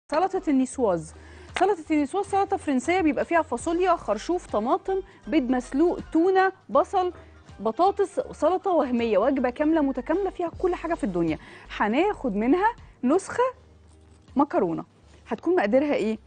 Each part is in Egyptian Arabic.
سلطه النيسواز سلطه النيسواز سلطه فرنسيه بيبقى فيها فاصوليا خرشوف طماطم بيض مسلوق تونه بصل بطاطس سلطه وهميه وجبه كامله متكامله فيها كل حاجه في الدنيا هناخد منها نسخه مكرونه هتكون مقاديرها ايه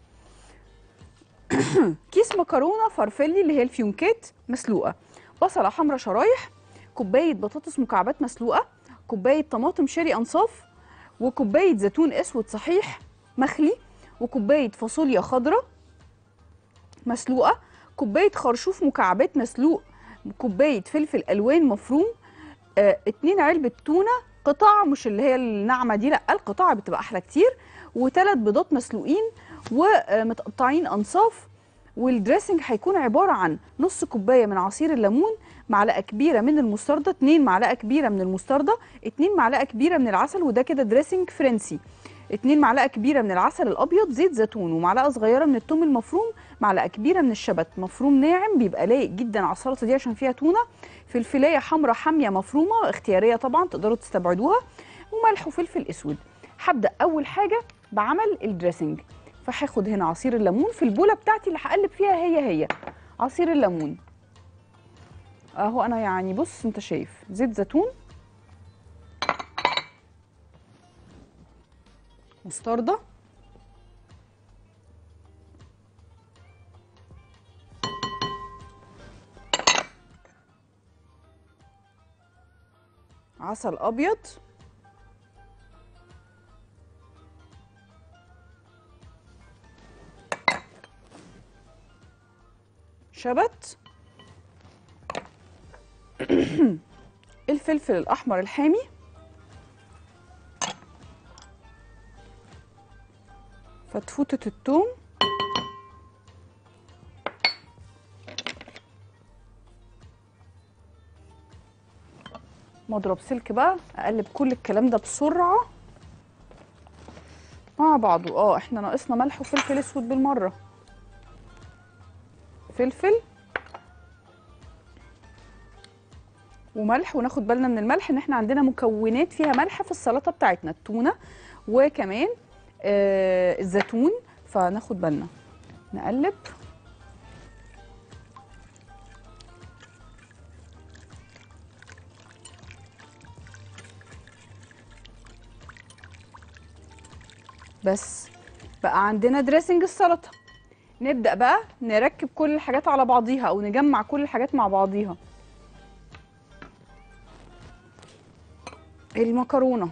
كيس مكرونه فرفلي اللي هي الفيونكيت مسلوقه بصله حمراء شرايح كوبايه بطاطس مكعبات مسلوقه كوبايه طماطم شيري انصاف وكوبايه زيتون اسود صحيح مخلي وكوبايه فاصوليا خضراء مسلوقه كوبايه خرشوف مكعبات مسلوق كوبايه فلفل الوان مفروم آه، اتنين علبه تونه قطع مش اللي هي الناعمه دي لا القطع بتبقى احلى كتير وثلاث بيضات مسلوقين ومتقطعين انصاف والدريسنج هيكون عباره عن نص كوبايه من عصير الليمون معلقه كبيره من المستردة اتنين معلقه كبيره من المستردة اتنين معلقه كبيره من العسل وده كده دريسنج فرنسي اتنين معلقه كبيره من العسل الابيض زيت زيتون ومعلقه صغيره من الثوم المفروم معلقه كبيره من الشبت مفروم ناعم بيبقى لايق جدا على السلطه دي عشان فيها تونه فلفلايه حمراء حاميه مفرومه اختياريه طبعا تقدروا تستبعدوها وملح وفلفل اسود هبدا اول حاجه بعمل الدريسنج فهاخد هنا عصير الليمون في البوله بتاعتي اللي هقلب فيها هي هي عصير الليمون اهو انا يعني بص انت شايف زيت زيتون مستردة عسل ابيض شبت الفلفل الاحمر الحامي فتفوتة الثوم مضرب سلك بقى اقلب كل الكلام ده بسرعه مع بعضه اه احنا ناقصنا ملح وفلفل اسود بالمره فلفل وملح وناخد بالنا من الملح ان احنا عندنا مكونات فيها ملح في السلطه بتاعتنا التونه وكمان آه الزيتون فناخد بالنا نقلب بس بقى عندنا دريسنج السلطه نبدا بقى نركب كل الحاجات على بعضيها او نجمع كل الحاجات مع بعضيها المكرونه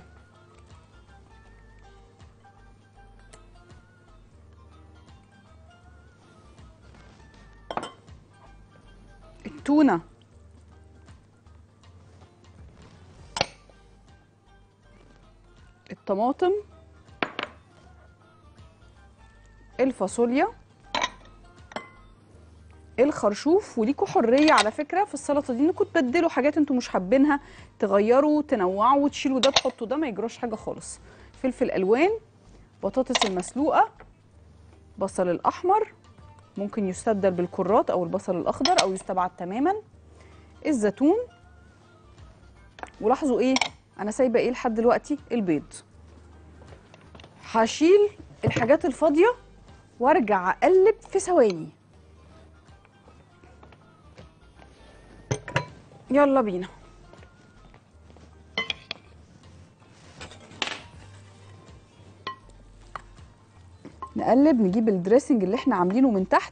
التونه الطماطم الفاصوليا الخرشوف وليكوا حريه على فكره في السلطه دي انكم تبدلوا حاجات انتوا مش حابينها تغيروا تنوعوا وتشيلوا ده تحطوا ده ما يجراش حاجه خالص فلفل الوان بطاطس المسلوقه بصل الاحمر ممكن يستبدل بالكرات او البصل الاخضر او يستبعد تماما الزيتون ولاحظوا ايه انا سايبه ايه لحد دلوقتي البيض هشيل الحاجات الفاضيه وارجع اقلب في ثواني يلا بينا نقلب نجيب الدريسنج اللي احنا عاملينه من تحت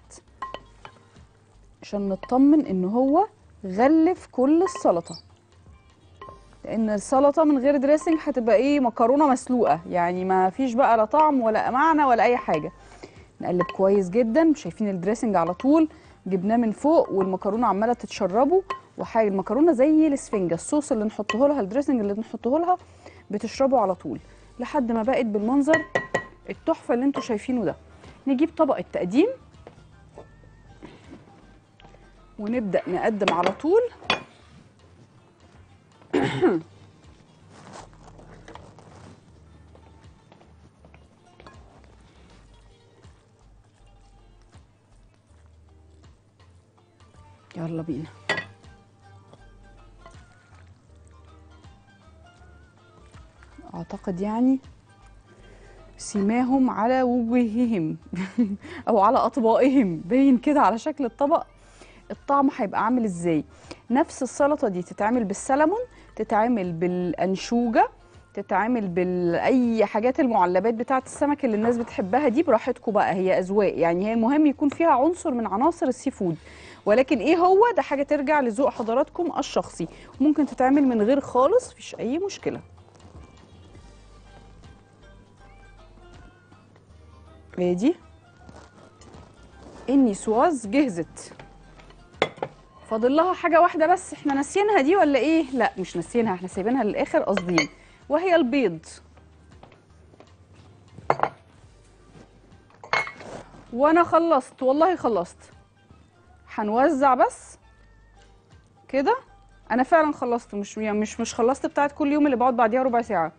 عشان نطمن ان هو غلف كل السلطه لان السلطه من غير دريسنج هتبقى ايه مكرونه مسلوقه يعني ما فيش بقى لا طعم ولا معنى ولا اي حاجه نقلب كويس جدا شايفين الدريسنج على طول جبناه من فوق والمكرونه عماله تتشربه وحاجه المكرونه زي الاسفنجه الصوص اللي نحطه لها الدريسنج اللي نحطه لها بتشربه على طول لحد ما بقت بالمنظر التحفه اللي انتوا شايفينه ده نجيب طبق التقديم ونبدا نقدم على طول يلا بينا اعتقد يعني سيماهم على وجوههم او على اطباقهم باين كده على شكل الطبق الطعم هيبقى عامل ازاي نفس السلطه دي تتعمل بالسلمون تتعمل بالانشوجه تتعمل باي حاجات المعلبات بتاعه السمك اللي الناس بتحبها دي براحتكم بقى هي اذواق يعني هي المهم يكون فيها عنصر من عناصر السي فود ولكن ايه هو ده حاجه ترجع لذوق حضراتكم الشخصي ممكن تتعمل من غير خالص مفيش اي مشكله ادي النسواز جهزت فاضل لها حاجه واحده بس احنا ناسيينها دي ولا ايه لا مش ناسيينها احنا سايبينها للاخر قاصدين وهي البيض وانا خلصت والله خلصت هنوزع بس كده انا فعلا خلصت مش يعني مش مش خلصت بتاعت كل يوم اللي بقعد بعديها ربع ساعه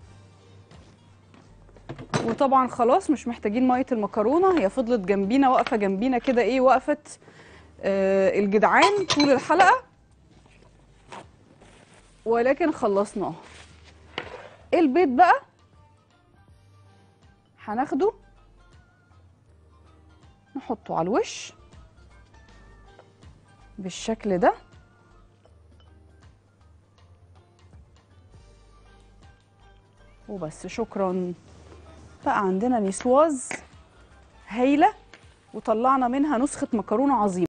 وطبعا خلاص مش محتاجين ميه المكرونه هي فضلت جنبينا واقفه جنبينا كده ايه وقفه آه الجدعان طول الحلقه ولكن خلصناه البيض بقى هناخده نحطه على الوش بالشكل ده وبس شكرا بقى عندنا نسواز هايله وطلعنا منها نسخه مكرونه عظيمه